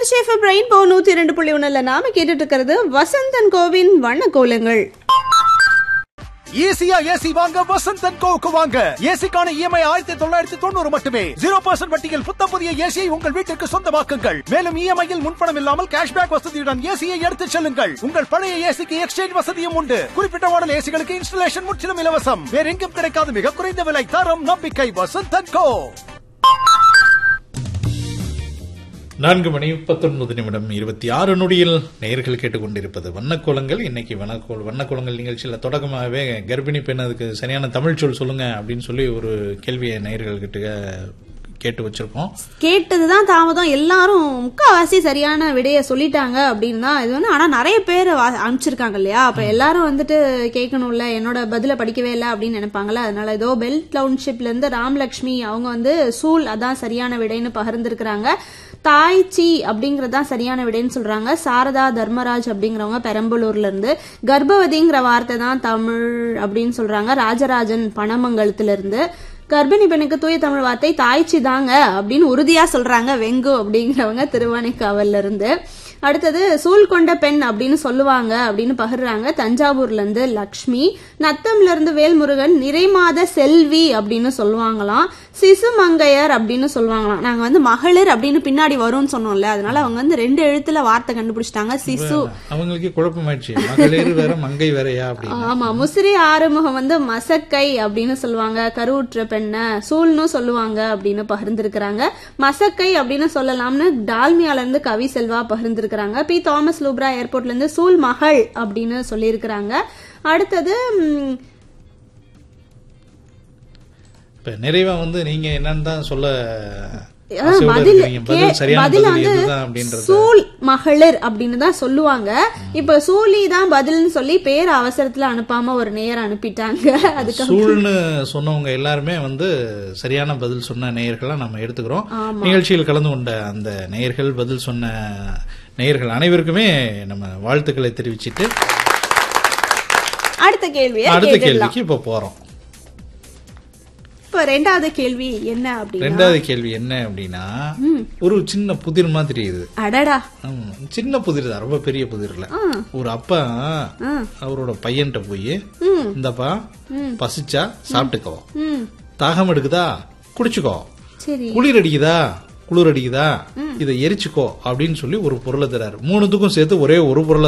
Trichy FM rainbow நூத்தி இரண்டு புள்ளி ஒண்ணுல நாம கேட்டுட்டு இருக்கிறது வசந்தன் கோவின் வண்ண கோலங்கள் ஈஸியா ஏசி வாங்க வசந்தன் கோவுக்கு வாங்க ஏசிக்கான இஎம்ஐ ஆயிரத்தி தொள்ளாயிரத்தி தொண்ணூறு மட்டுமே ஜீரோ பர்சன்ட் வட்டியில் புத்தம் புதிய ஏசியை உங்கள் வீட்டிற்கு சொந்தமாக்குங்கள் மேலும் இஎம்ஐயில் முன்பணம் இல்லாமல் கேஷ்பேக் வசதியுடன் ஏசியை எடுத்துச் செல்லுங்கள் உங்கள் பழைய ஏசிக்கு எக்ஸ்சேஞ்ச் வசதியும் உண்டு குறிப்பிட்ட மாடல் ஏசிகளுக்கு இன்ஸ்டலேஷன் முற்றிலும் இலவசம் வேற எங்கும் கிடைக்காத மிக குறைந்த விலை தரம் நம்பிக்கை வசந்தன் கோ நான்கு மணி பத்தொன்பது நிமிடம் இருபத்தி ஆறு நொடியில் நேயர்கள் கேட்டுக்கொண்டிருப்பது வண்ணக்கோலங்கள் இன்னைக்கு வண்ணக்கோல் வண்ணக்கோலங்கள் நிகழ்ச்சியில் தொடக்கமாகவே கர்ப்பிணி பெண் அதுக்கு சரியான தமிழ் சொல் சொல்லுங்க அப்படின்னு சொல்லி ஒரு கேள்வியை நேயர்கள் கிட்ட கேட்டு வச்சிருக்கோம் கேட்டதுதான் தாமதம் எல்லாரும் முக்காவாசி சரியான விடைய சொல்லிட்டாங்க அப்படின்னு தான் இது வந்து ஆனா நிறைய பேர் வா- அனுப்பிச்சிருக்காங்க இல்லையா அப்ப எல்லாரும் வந்துட்டு கேட்கணும்ல என்னோட பதில படிக்கவே இல்லை அப்படின்னு நினைப்பாங்கல்ல அதனால ஏதோ பெல் டவுன்ஷிப்ல இருந்து ராமலட்சுமி அவங்க வந்து சூல் அதான் சரியான விடைன்னு பகிர்ந்திருக்கிறாங்க தாய்ச்சி அப்படிங்கறது தான் சரியான விடைன்னு சொல்றாங்க சாரதா தர்மராஜ் அப்படிங்கிறவங்க பெரம்பலூர்ல இருந்து கர்ப்பவதிங்கிற வார்த்தை தான் தமிழ் அப்படின்னு சொல்றாங்க ராஜராஜன் பனமங்கலத்துல இருந்து கர்ப்பிணி பெண்ணுக்கு தூய தமிழ் வார்த்தை தாய்ச்சி தாங்க அப்படின்னு உறுதியா சொல்றாங்க வெங்கு அப்படிங்கிறவங்க திருவானைக்காவல்ல இருந்து அடுத்தது சூழ் கொண்ட பெண் அப்படின்னு சொல்லுவாங்க அப்படின்னு பகிர்றாங்க தஞ்சாவூர்ல இருந்து லக்ஷ்மி நத்தம்ல இருந்து வேல்முருகன் நிறைமாத செல்வி அப்படின்னு சொல்லுவாங்களாம் சிசு மங்கையர் அப்படின்னு சொல்லுவாங்களாம் நாங்க வந்து மகளிர் அப்படின்னு பின்னாடி வரும்னு சொன்னோம்ல அதனால அவங்க வந்து ரெண்டு எழுத்துல வார்த்தை கண்டுபிடிச்சிட்டாங்க சிசு அவங்களுக்கே குழப்பமாயிடுச்சு மகளிர் வேற மங்கை வேறயா அப்படின்னு ஆமா முசிறி ஆறுமுகம் வந்து மசக்கை அப்படின்னு சொல்லுவாங்க கருவுற்ற பெண்ண சூழ்னு சொல்லுவாங்க அப்படின்னு பகிர்ந்திருக்கிறாங்க மசக்கை அப்படின்னு சொல்லலாம்னு டால்மியால இருந்து கவி செல்வா பகிர்ந்திருக்கிறாங்க பி தாமஸ் லூப்ரா ஏர்போர்ட்ல இருந்து சூல் மகள் அப்படின்னு சொல்லியிருக்கிறாங்க அடுத்தது ம், இப்ப நிறைவா வந்து நீங்க என்னன்னு தான் சொல்ல அஹ், ஆசையோட பதில் இருக்கிறீங்க. பதில் கே- சரியான பதில் பதில் வந்து இதுதான் அப்படின்றது சூல் மகளிர் அப்படின்னு தான் சொல்லுவாங்க இப்ப சூலி தான் பதில்னு சொல்லி பேர் அவசரத்துல அனுப்பாம ஒரு நேரம் அனுப்பிட்டாங்க அதுக்கு சூழ்னு சொன்னவங்க எல்லாருமே வந்து சரியான பதில் சொன்ன நேயர்களா நம்ம எடுத்துக்கிறோம் நிகழ்ச்சியில் கலந்து கொண்ட அந்த நேயர்கள் பதில் சொன்ன நேயர்கள் அனைவருக்குமே நம்ம வாழ்த்துக்களை தெரிவிச்சிட்டு அடுத்த கேள்வியை அடுத்த கேட்டுடலாம் கேள்விக்கு இப்ப போறோம் இப்ப ரெண்டாவது கேள்வி என்ன அப்படின்னா ரெண்டாவது கேள்வி என்ன அப்படின்னா ஒரு சின்ன புதிர் மாதிரி இது அடடா ஆமா, சின்ன புதிர் தான் ரொம்ப பெரிய புதிர் இல்ல ஒரு அப்பா அவரோட பையன்கிட்ட போய் இந்தப்பா பசிச்சா சாப்பிட்டுக்கோ ம் தாகம் எடுக்குதா குடிச்சுக்கோ சரி குளிர் அடிக்குதா குளிர் அடிக்குதா இதை எரிச்சுக்கோ அப்படின்னு சொல்லி ஒரு பொருளை தராரு மூணுத்துக்கும் சேர்த்து ஒரே ஒரு பொருளை